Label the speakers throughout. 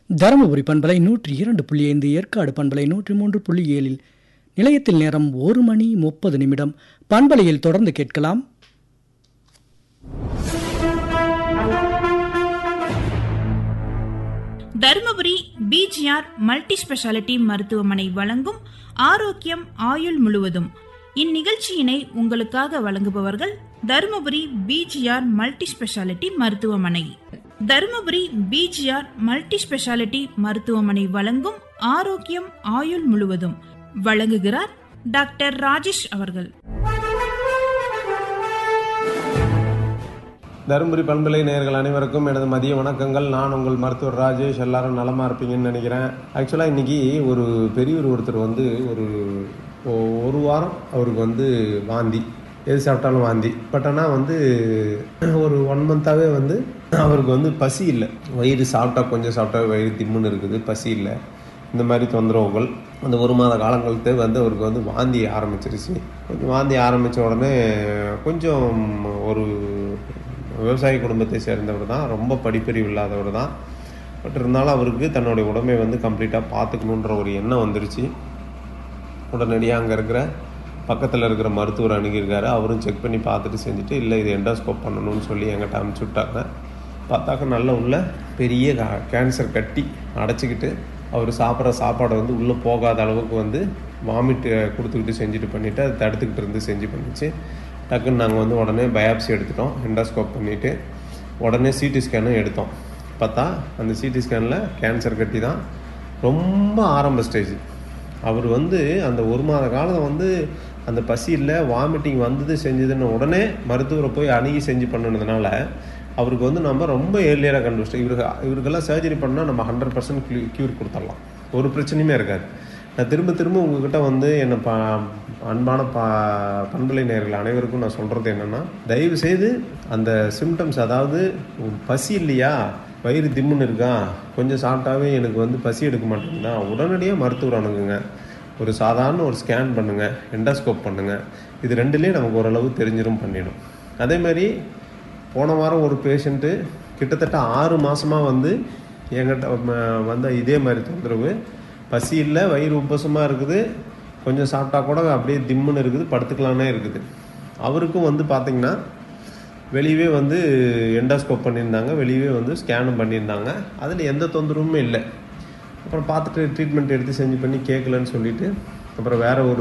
Speaker 1: தருமபுரி பண்பலை நூற்றி இரண்டு புள்ளி ஐந்து ஏற்காடு பண்பலை நூற்றி மூன்று புள்ளி ஏழில் நிலையத்தில் நேரம் ஒரு மணி முப்பது நிமிடம் பண்பலையில் தொடர்ந்து கேட்கலாம்
Speaker 2: தருமபுரி பிஜிஆர் மல்டி ஸ்பெஷாலிட்டி மருத்துவமனை வழங்கும் ஆரோக்கியம் ஆயுள் முழுவதும் இந்நிகழ்ச்சியினை உங்களுக்காக வழங்குபவர்கள் தருமபுரி பிஜிஆர் மல்டி ஸ்பெஷாலிட்டி மருத்துவமனை தருமபுரி பிஜிஆர் மல்டி ஸ்பெஷாலிட்டி மருத்துவமனை வழங்கும் ஆரோக்கியம் ஆயுள் முழுவதும் வழங்குகிறார் டாக்டர் ராஜேஷ் அவர்கள்
Speaker 3: தருமபுரி பண்பலை நேயர்கள் அனைவருக்கும் எனது மதிய வணக்கங்கள் நான் உங்கள் மருத்துவர் ராஜேஷ் எல்லாரும் நலமா இருப்பீங்கன்னு நினைக்கிறேன் ஆக்சுவலாக இன்னைக்கு ஒரு பெரியவர் ஒருத்தர் வந்து ஒரு ஒ- ஒரு வாரம் அவருக்கு வந்து வாந்தி எது சாப்பிட்டாலும் வாந்தி பட் ஆனால் வந்து ஒரு ஒன் மந்த்தாகவே வந்து அவருக்கு வந்து பசி இல்லை வயிறு சாப்பிட்டா கொஞ்சம் சாப்பிட்டா வயிறு திம்முன்னு இருக்குது பசி இல்லை இந்த மாதிரி தொந்தரவுகள் அந்த ஒரு மாத காலங்களுக்கு வந்து அவருக்கு வந்து வாந்தி ஆரம்பிச்சிருச்சு கொஞ்சம் வாந்தி ஆரம்பித்த உடனே கொஞ்சம் ஒரு விவசாய குடும்பத்தை சேர்ந்தவர் தான் ரொம்ப படிப்பறிவு இல்லாதவர் தான் பட் இருந்தாலும் அவருக்கு தன்னுடைய உடம்பை வந்து கம்ப்ளீட்டாக பார்த்துக்கணுன்ற ஒரு எண்ணம் வந்துருச்சு உடனடியாக அங்கே இருக்கிற பக்கத்தில் இருக்கிற மருத்துவர் அணுகியிருக்காரு அவரும் செக் பண்ணி பார்த்துட்டு செஞ்சுட்டு இல்லை இது எண்டோஸ்கோப் பண்ணணும்னு சொல்லி எங்கிட்ட அனுப்பிச்சி விட்டாங்க பார்த்தாக்க நல்ல உள்ள பெரிய கா- கேன்சர் கட்டி அடைச்சிக்கிட்டு அவர் சாப்பிட்ற சாப்பாடை வந்து உள்ளே போகாத அளவுக்கு வந்து வாமிட் கொடுத்துக்கிட்டு செஞ்சுட்டு பண்ணிவிட்டு அதை தடுத்துக்கிட்டு இருந்து செஞ்சு பண்ணிச்சு டக்குன்னு நாங்கள் வந்து உடனே பயாப்சி எடுத்துட்டோம் எண்டோஸ்கோப் பண்ணிவிட்டு உடனே சிடி ஸ்கேனும் எடுத்தோம் பார்த்தா அந்த சிடி ஸ்கேனில் கேன்சர் கட்டி தான் ரொம்ப ஆரம்ப ஸ்டேஜ் அவர் வந்து அந்த ஒரு மாத காலம் வந்து அந்த பசி இல்லை வாமிட்டிங் வந்தது செஞ்சதுன்னு உடனே மருத்துவரை போய் அணுகி செஞ்சு பண்ணினதுனால அவருக்கு வந்து நம்ம ரொம்ப ஏர்லியராக கண்டுபிடிச்சோம் இவருக்கு இவருக்கெல்லாம் சர்ஜரி பண்ணால் நம்ம ஹண்ட்ரட் பர்சன்ட் க்யூர் கொடுத்துடலாம் ஒரு பிரச்சனையுமே இருக்காது நான் திரும்ப திரும்ப உங்ககிட்ட வந்து என்னை பா அன்பான பா பண்பலை நேயர்கள் அனைவருக்கும் நான் சொல்கிறது என்னென்னா தயவு செய்து அந்த சிம்டம்ஸ் அதாவது பசி இல்லையா வயிறு திம்முன்னு இருக்கா கொஞ்சம் சாப்பிட்டாவே எனக்கு வந்து பசி எடுக்க மாட்டேங்குதா உடனடியாக மருத்துவர் அணுகுங்க ஒரு சாதாரண ஒரு ஸ்கேன் பண்ணுங்கள் எண்டோஸ்கோப் பண்ணுங்கள் இது ரெண்டுலேயே நமக்கு ஓரளவு தெரிஞ்சிரும் பண்ணிடும் அதே மாதிரி போன வாரம் ஒரு பேஷண்ட்டு கிட்டத்தட்ட ஆறு மாதமாக வந்து என்கிட்ட ம- வந்த இதே மாதிரி தொந்தரவு பசி இல்லை வயிறு உப்பசமாக இருக்குது கொஞ்சம் சாப்பிட்டா கூட அப்படியே திம்முன்னு இருக்குது படுத்துக்கலானே இருக்குது அவருக்கும் வந்து பார்த்திங்கன்னா வெளியவே வந்து எண்டோஸ்கோப் பண்ணியிருந்தாங்க வெளியவே வந்து ஸ்கேனும் பண்ணியிருந்தாங்க அதில் எந்த தொந்தரவுமே இல்லை அப்புறம் பார்த்துட்டு ட்ரீட்மெண்ட் எடுத்து செஞ்சு பண்ணி கேட்கலன்னு சொல்லிட்டு அப்புறம் வேற ஒரு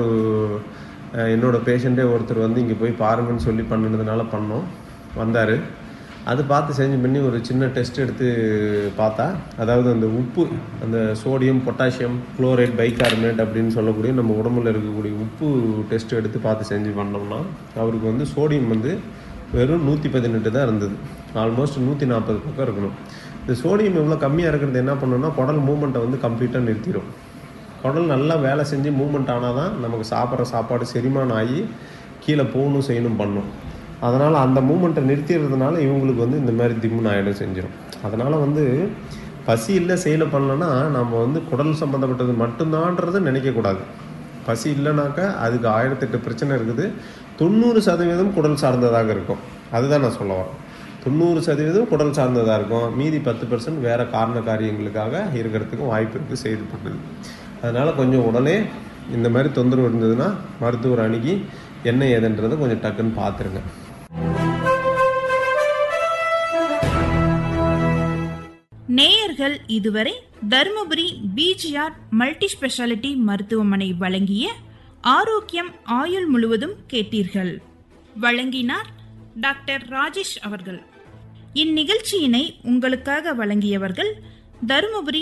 Speaker 3: அஹ், என்னோட பேஷண்ட்டே ஒருத்தர் வந்து இங்கே போய் பாருங்கன்னு சொல்லி பண்ணினதுனால பண்ணோம் வந்தார் அது பார்த்து செஞ்சு பண்ணி ஒரு சின்ன டெஸ்ட் எடுத்து பார்த்தா அதாவது அந்த உப்பு அந்த சோடியம் பொட்டாசியம் குளோரைட் பைகார்பனேட் அப்படின்னு சொல்லக்கூடிய நம்ம உடம்புல இருக்கக்கூடிய உப்பு டெஸ்ட் எடுத்து பார்த்து செஞ்சு பண்ணோம்னா அவருக்கு வந்து சோடியம் வந்து வெறும் நூற்றி பதினெட்டு தான் இருந்தது ஆல்மோஸ்ட் நூற்றி நாற்பது பக்கம் இருக்கணும் இந்த சோடியம் இவ்வளோ கம்மியாக இருக்கிறது என்ன பண்ணணும்னா குடல் மூமெண்ட்டை வந்து கம்ப்ளீட்டாக நிறுத்திடும் குடல் நல்லா வேலை செஞ்சு மூமெண்ட் ஆனால் தான் நமக்கு சாப்பிட்ற சாப்பாடு செரிமானம் ஆகி கீழே போகணும் செய்யணும் பண்ணும் அதனால் அந்த மூமெண்ட்டை நிறுத்திடுறதுனால இவங்களுக்கு வந்து இந்த மாதிரி திம்முன்னு ஆகிடும் செஞ்சிடும் அதனால் வந்து பசி இல்லை செயலை பண்ணலன்னா நம்ம வந்து குடல் சம்மந்தப்பட்டது மட்டும்தான்றது நினைக்கக்கூடாது பசி இல்லைனாக்கா அதுக்கு ஆயிரத்தெட்டு பிரச்சனை இருக்குது தொண்ணூறு சதவீதம் குடல் சார்ந்ததாக இருக்கும் அதுதான் நான் சொல்ல வரேன் தொண்ணூறு சதவீதம் குடல் சார்ந்ததாக இருக்கும் மீதி பத்து பர்சன்ட் வேறு காரண காரியங்களுக்காக இருக்கிறதுக்கும் வாய்ப்பு இருக்குது செய்து பண்ணுது அதனால் கொஞ்சம் உடனே இந்த மாதிரி தொந்தரவு இருந்ததுன்னா மருத்துவர் அணுகி என்ன ஏதுன்றதை கொஞ்சம் டக்குன்னு பார்த்துருங்க
Speaker 2: நேயர்கள் இதுவரை தருமபுரி பிஜிஆர் மல்டி ஸ்பெஷாலிட்டி மருத்துவமனை வழங்கிய ஆரோக்கியம் ஆயுள் முழுவதும் கேட்டீர்கள் வழங்கினார் டாக்டர் ராஜேஷ் அவர்கள் இந்நிகழ்ச்சியினை உங்களுக்காக வழங்கியவர்கள் தருமபுரி